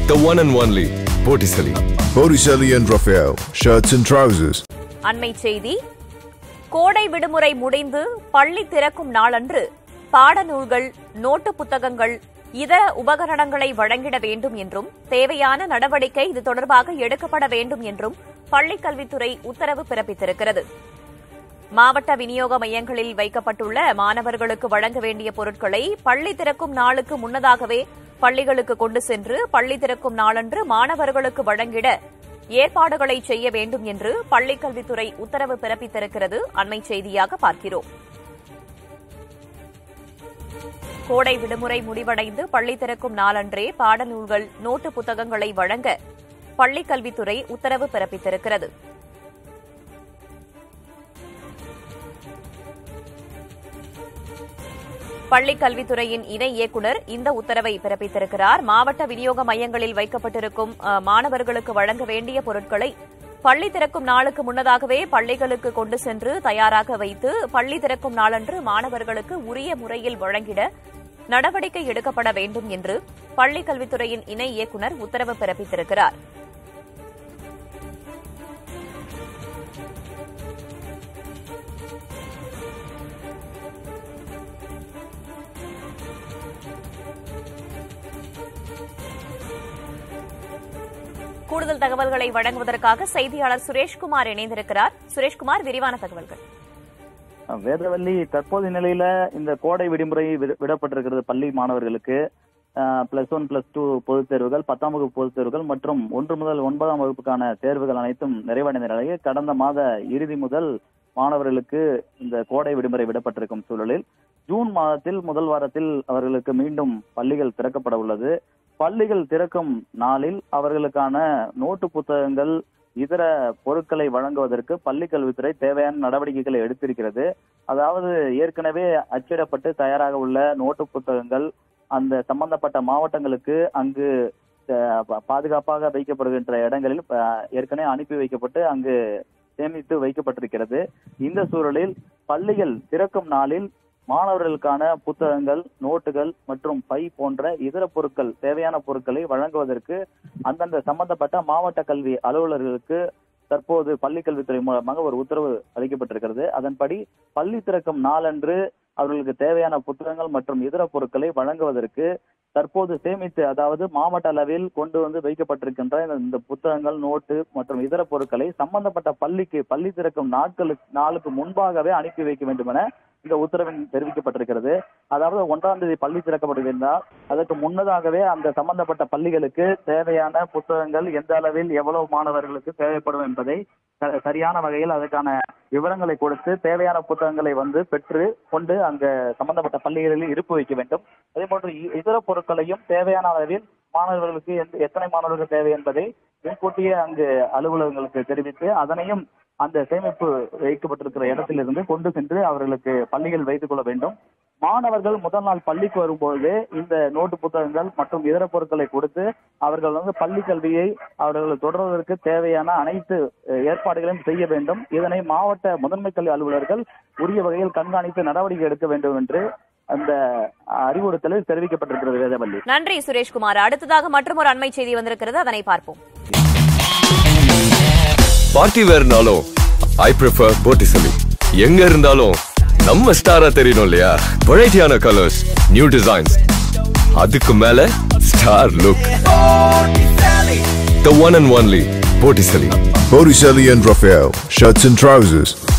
The one and only Botticelli. Botticelli and Raphael, shirts and trousers. அண்மை செய்தி கோடை விடுமுறை முடிந்து பள்ளி திறக்கும் நாளன்று பாடநூல்கள் நோட்டு புத்தகங்கள் இதர உபகரணங்களை வழங்கிட வேண்டும் என்றும் தேவையான நடவடிக்கை இது தொடர்பாக எடுக்கப்பட வேண்டும் என்றும் பள்ளிக் கல்வித்துறை உத்தரவு பிறப்பித்திருக்கிறது மாவட்ட விநியோக மையங்களில் வைக்கப்பட்டுள்ள மாணவர்களுக்கு வழங்க வேண்டிய பொருட்களை பள்ளி திறக்கும் நாளுக்கு முன்னதாகவே பள்ளிகளுக்கு கொண்டு சென்று பள்ளி திறக்கும் நாளன்று மாணவர்களுக்கு வழங்கிட ஏற்பாடுகளை செய்ய வேண்டும் என்று பள்ளிக் கல்வித்துறை உத்தரவு பிறப்பித்திருக்கிறது அண்மை செய்தியாக பார்க்கிறோம் கோடை விடுமுறை முடிவடைந்து பள்ளி திறக்கும் நாளன்றே பாடநூல்கள் நோட்டு புத்தகங்களை வழங்க பள்ளிக் கல்வித்துறை உத்தரவு பிறப்பித்திருக்கிறது பள்ளிக் கல்வித்துறையின் இணை இயக்குநர் இந்த உத்தரவை பிறப்பித்திருக்கிறார் மாவட்ட விநியோக மையங்களில் வைக்கப்பட்டிருக்கும் அஹ், மாணவர்களுக்கு வழங்க வேண்டிய பொருட்களை பள்ளி திறக்கும் நாளுக்கு முன்னதாகவே பள்ளிகளுக்கு கொண்டு சென்று தயாராக வைத்து பள்ளி திறக்கும் நாளன்று மாணவர்களுக்கு உரிய முறையில் வழங்கிட நடவடிக்கை எடுக்கப்பட வேண்டும் என்று பள்ளிக் கல்வித்துறையின் இணை இயக்குநர் உத்தரவு பிறப்பித்திருக்கிறார் கூடுதல் தகவல்களை வழங்குவதற்காக செய்தியாளர் சுரேஷ்குமார் இணைந்திருக்கிறார் சுரேஷ்குமார் விரிவான தகவல்கள் வேதவல்லி தற்போதைய நிலையில இந்த கோடை விடுமுறை விட- விடப்பட்டிருக்கிறது பள்ளி மாணவர்களுக்கு பிளஸ் ஒன் பிளஸ் டூ பொதுத் தேர்வுகள் பத்தாம் வகுப்பு பொதுத் தேர்வுகள் மற்றும் ஒன்று முதல் ஒன்பதாம் வகுப்புக்கான தேர்வுகள் அனைத்தும் நிறைவடைந்த நிலையில் கடந்த மாத இறுதி முதல் மாணவர்களுக்கு இந்த கோடை விடுமுறை விடப்பட்டிருக்கும் சூழலில் ஜூன் மாதத்தில் முதல் வாரத்தில் அவர்களுக்கு மீண்டும் பள்ளிகள் திறக்கப்பட உள்ளது பள்ளிகள் திறக்கும் நாளில் அவர்களுக்கான நோட்டு புத்தகங்கள் இதர பொருட்களை வழங்குவதற்கு பள்ளி கல்வித்துறை தேவையான நடவடிக்கைகளை எடுத்திருக்கிறது அதாவது ஏற்கனவே அச்சிடப்பட்டு தயாராக உள்ள நோட்டு புத்தகங்கள் அந்த சம்பந்தப்பட்ட மாவட்டங்களுக்கு அங்கு அஹ், பா- பாதுகாப்பாக வைக்கப்படுகின்ற இடங்களில் அஹ், ஏற்கனவே அனுப்பி வைக்கப்பட்டு அங்கு சேமித்து வைக்கப்பட்டிருக்கிறது இந்த சூழலில் பள்ளிகள் திறக்கும் நாளில் மாணவர்களுக்கான புத்தகங்கள் நோட்டுகள் மற்றும் பை போன்ற இதர பொருட்கள் தேவையான பொருட்களை வழங்குவதற்கு அந்தந்த சம்பந்தப்பட்ட மாவட்ட கல்வி அலுவலர்களுக்கு தற்போது பள்ளி கல்வித்துறை மூலமாக ஒரு உத்தரவு அளிக்கப்பட்டிருக்கிறது அதன்படி பள்ளி திறக்கும் நாளன்று அவர்களுக்கு தேவையான புத்தகங்கள் மற்றும் இதர பொருட்களை வழங்குவதற்கு தற்போது சேமித்து அதாவது மாவட்ட அளவில் கொண்டு வந்து வைக்கப்பட்டிருக்கின்ற இந்த- இந்த புத்தகங்கள் நோட்டு மற்றும் இதர பொருட்களை சம்பந்தப்பட்ட பள்ளிக்கு பள்ளி திறக்கும் நாட்களுக்கு நாளுக்கு முன்பாகவே அனுப்பி வைக்க வேண்டும் என இந்த உத்தரவில் தெரிவிக்கப்பட்டிருக்கிறது அதாவது ஒன்றாம் தேதி பள்ளி திறக்கப்பட்டிருந்தால் அதற்கு முன்னதாகவே அந்த சம்பந்தப்பட்ட பள்ளிகளுக்கு தேவையான புத்தகங்கள் எந்த அளவில் எவ்வளவு மாணவர்களுக்கு தேவைப்படும் என்பதை ச- சரியான வகையில் அதற்கான விவரங்களை கொடுத்து தேவையான புத்தகங்களை வந்து பெற்று கொண்டு அங்க சம்பந்தப்பட்ட பள்ளிகளில் இருப்பு வைக்க வேண்டும் அதே போன்று இ- இதர பொருட்களையும் தேவையான அளவில் மாணவர்களுக்கு எந்த- எத்தனை மாணவர்கள் தேவை என்பதை முன்கூட்டியே அங்கு அலுவலகங்களுக்கு தெரிவித்து அதனையும் அந்த சேமிப்பு வைக்கப்பட்டிருக்கிற இடத்திலிருந்து கொண்டு சென்று அவர்களுக்கு பள்ளிகள் வைத்துக் கொள்ள வேண்டும் மாணவர்கள் முதல் நாள் பள்ளிக்கு வரும்பொழுது இந்த நோட்டு புத்தகங்கள் மற்றும் இதர பொருட்களை கொடுத்து அவர்கள் வந்து பள்ளி கல்வியை அவர்கள் தொடர்வதற்கு தேவையான அனைத்து அஹ், ஏற்பாடுகளையும் செய்ய வேண்டும் இதனை மாவட்ட முதன்மை கல்வி அலுவலர்கள் உரிய வகையில் கண்காணித்து நடவடிக்கை எடுக்க வேண்டும் என்று அந்த அறிவுறுத்தலில் தெரிவிக்கப்பட்டிருக்கிறது வேதவல்லி நன்றி சுரேஷ்குமார் அடுத்ததாக மற்றொரு அண்மை செய்தி வந்திருக்கிறது அதனை பார்ப்போம் பார்ட்டி வேர்னாலும் ஐ ப்ரிஃபர் Botticelli. எங்க இருந்தாலும் நம்ம ஸ்டாரா தெரியணும் இல்லையா வெரைட்டியான கலர்ஸ் நியூ டிசைன்ஸ் அதுக்கு மேல star look The one and only Botticelli. Botticelli and Raphael, shirts and trousers.